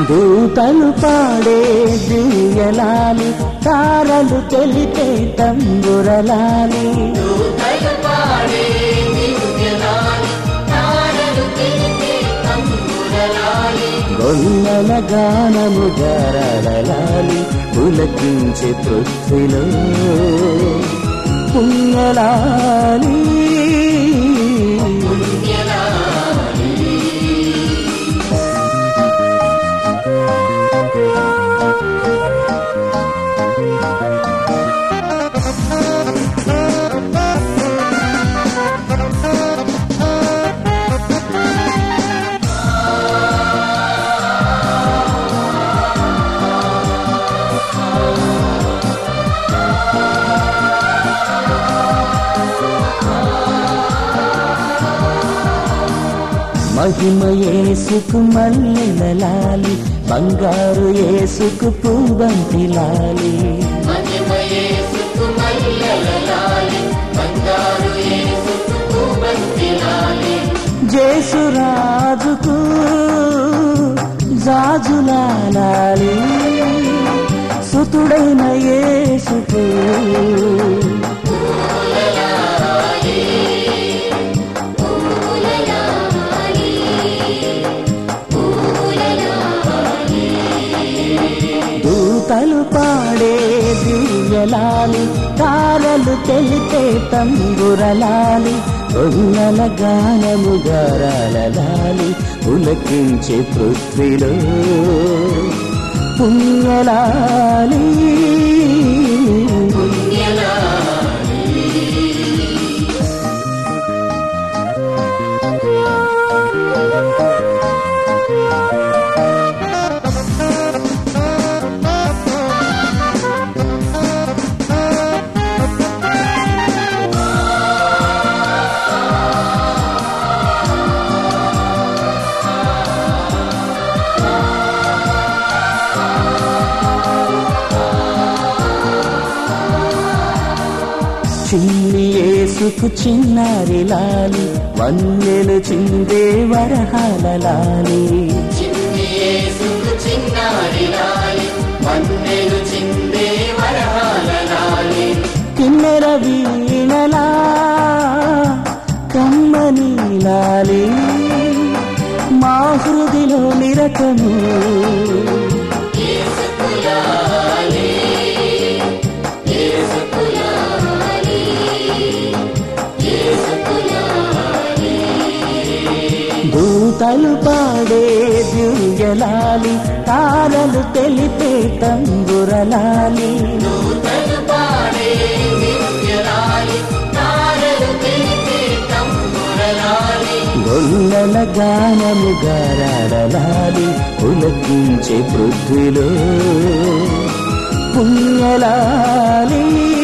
దూతలు పాడే దివ్యలాలి తారలు తెలిపే తంబురలాలి దూతలు పాడే దివ్యలాలి, తారలు తెలిపే తంబురలాలి. గొల్లల గానము గరళలాలి పులకించే పృథ్విలో పుణ్యలాలి పుణ్యలాలి. మహిమ యేసుకు మల్లెలలాలి బంగారు యేసుకు పూవంతి లాలి మహిమ యేసుకు మల్లెలలాలి, బంగారు యేసుకు పూవంతి లాలి. జేసురాజుకు జాజులాలి సుతుడైన యేసుకు పూలలాలి, పూలలాలి. దూతలు పాడే దివ్యలాలి తారలు తెలిపే తంబురలాలి గొల్లల గానము గారాలలాలి పులకించే పృథ్వీలో పుణ్యలాలి చిన్ని యేసుకు చిన్నారి లాలి వన్నెలు చిందే వరహాల లాలి చిన్ని యేసుకు చిన్నారి లాలి, వన్నెలు చిందే వరహాల లాలి. కిన్నెర వీణలా కమ్మని లాలి మా హృదిలో నిరతము యేసుకు లాలి, యేసుకు లాలి, యేసుకు లాలి. దూతలు పాడే దివ్యలాలి తారలు తెలిపే తంబురలాలి దూతలు పాడే దివ్యలాలి, తారలు తెలిపే తంబురలాలి. గొల్లల గానము గారాడలాలి పులకించే పృథ్వీలో పుణ్యలాలి